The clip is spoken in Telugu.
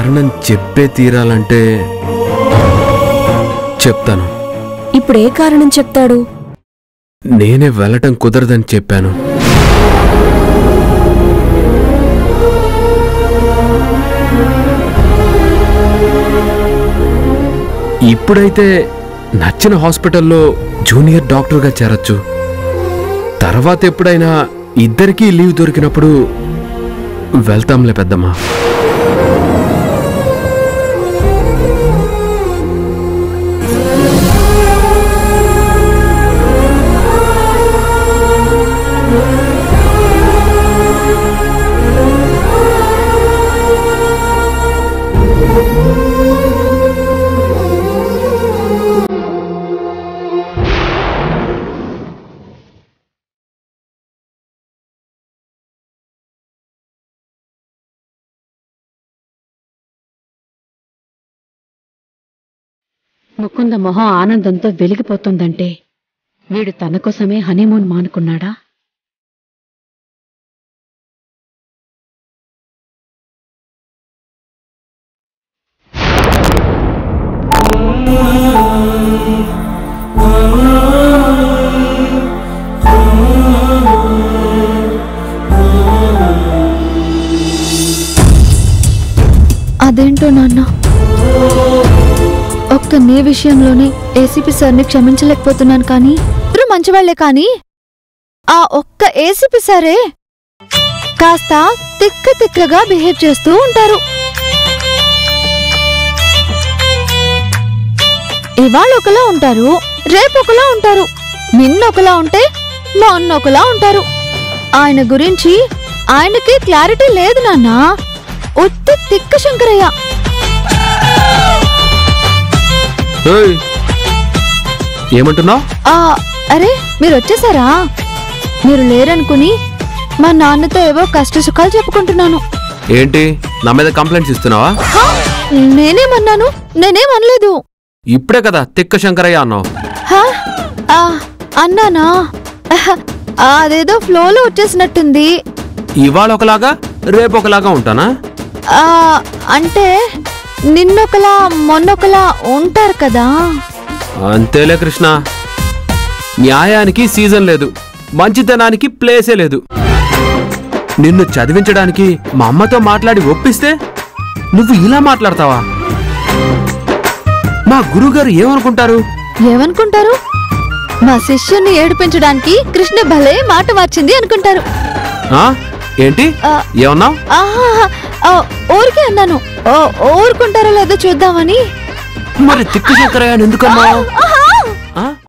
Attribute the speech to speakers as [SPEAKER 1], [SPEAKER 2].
[SPEAKER 1] కారణం చెప్పే తీరాలంటే చెప్తాను
[SPEAKER 2] ఇప్పుడు ఏ కారణం చెప్తాడు
[SPEAKER 1] నేనే వెళ్ళటం కుదరదని చెప్పాను ఇప్పుడైతే నచ్చిన హాస్పిటల్లో జూనియర్ డాక్టర్గా చేరొచ్చు తర్వాత ఎప్పుడైనా ఇద్దరికీ లీవ్ దొరికినప్పుడు వెళ్తాంలే పెద్దమ్మా
[SPEAKER 3] ముకుంద మొహం ఆనందంతో వెలిగిపోతుందంటే వీడు తన కోసమే హనీమూన్ మానుకున్నాడా
[SPEAKER 4] అదేంటో నాన్న ఒక్క నీ విషయంలోనే ఏసీపీ సార్ని క్షమించలేకపోతున్నాను కానీ ఇద్దరు మంచివాళ్లే కానీ ఆ ఒక్క ఏసీపీ సారే కాస్త తిక్క తిక్కగా బిహేవ్ చేస్తూ ఉంటారు ఇవాళ ఒకలా ఉంటారు రేపు ఒకలా ఉంటారు నిన్న ఒకలా ఉంటే మొన్న ఒకలా ఉంటారు ఆయన గురించి ఆయనకి క్లారిటీ లేదు నాన్నా ఉత్త తిక్క శంకరయ్య
[SPEAKER 1] ఏయ్! ఏమంటున్నావు
[SPEAKER 4] ఆ అరే మీరు వచ్చేసారా మీరు లేరనుకుని మా నాన్నతో ఏవో కష్ట సుఖాలు చెప్పుకుంటున్నాను
[SPEAKER 1] ఏంటి నా మీద కంప్లైంట్స్ ఇస్తున్నావా
[SPEAKER 4] హా? నేనేమన్నాను నేనేమనలేదు
[SPEAKER 1] ఇప్పుడే కదా తిక్క శంకరయ్య అన్నావు
[SPEAKER 4] హా? ఆ, అన్నానా అహ, అదేదో ఫ్లోలో వచ్చేసినట్టుంది
[SPEAKER 1] ఇవాళ ఒకలాగా రేపు ఒకలాగా ఉంటానా
[SPEAKER 4] ఆ, అంటే నిన్నొకలా మొన్నొకలా ఉంటారు కదా
[SPEAKER 1] అంతేలే కృష్ణ న్యాయానికి సీజన్ లేదు మంచితనానికి ప్లేసే లేదు నిన్ను చదివించడానికి మా అమ్మతో మాట్లాడి ఒప్పిస్తే నువ్వు ఇలా మాట్లాడతావా మా గురుగారు ఏమనుకుంటారు
[SPEAKER 4] ఏమనుకుంటారు మా శిష్యుని ఏడిపించడానికి కృష్ణ భలే మాట మార్చింది అనుకుంటారు
[SPEAKER 1] ఆ ఏంటి
[SPEAKER 4] ఆ.
[SPEAKER 1] ఏమన్నావు
[SPEAKER 4] ఆహాహా, ఆ, ఊరికే అన్నాను ఓ, ఊరుకుంటారో లేదో చూద్దామని
[SPEAKER 1] మరి తిక్కు శంకరయ్య అని ఎందుకన్నావు
[SPEAKER 4] ఆహా,